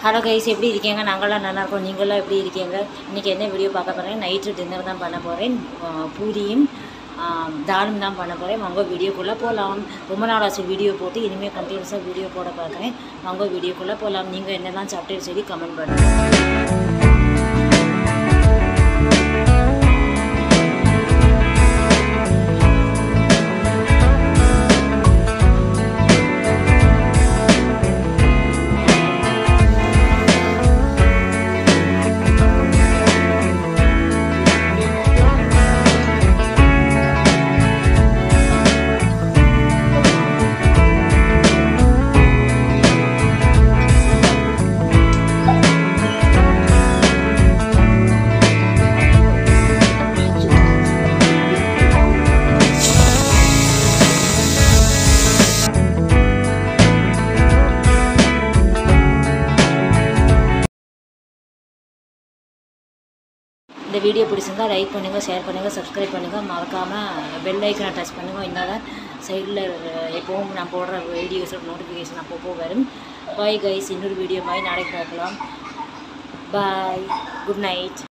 hello guys எப்படி இருக்கீங்க நாங்களாம் நல்லா இருக்கோம் நீங்களாம் எப்படி இருக்கீங்க இன்றைக்கி என்ன வீடியோ பார்க்க போகிறேன் நைட்டு டின்னர் தான் பண்ண போகிறேன் பூரியும் ஆ, தாலும் தான் பண்ண போகிறேன் வாங்க வீடியோக்குள்ளே போகலாம் ரொம்ப நாள் ஆச்சு வீடியோ போட்டு இனிமேல் கண்டினியூஸாக வீடியோ போட பார்க்குறேன் வாங்க வீடியோக்குள்ளே போகலாம் நீங்கள் என்னெல்லாம் சாப்பிட்டு சொல்லி கமெண்ட் பண்ணுங்கள் இந்த வீடியோ பிடிச்சிருந்தா லைக் பண்ணுங்கள் ஷேர் பண்ணுங்கள் சப்ஸ்கிரைப் பண்ணுங்கள் மறக்காமல் பெல் ஐக்கனை டச் பண்ணுங்கள் இன்னும் சைடில் எப்போவும் நான் போடுற வீடியோஸோட நோட்டிஃபிகேஷன் அப்பப்போ வரும் பாய் கைஸ் இன்னொரு வீடியோ மாதிரி நாளைக்கு பார்க்கலாம் பாய் குட் நைட்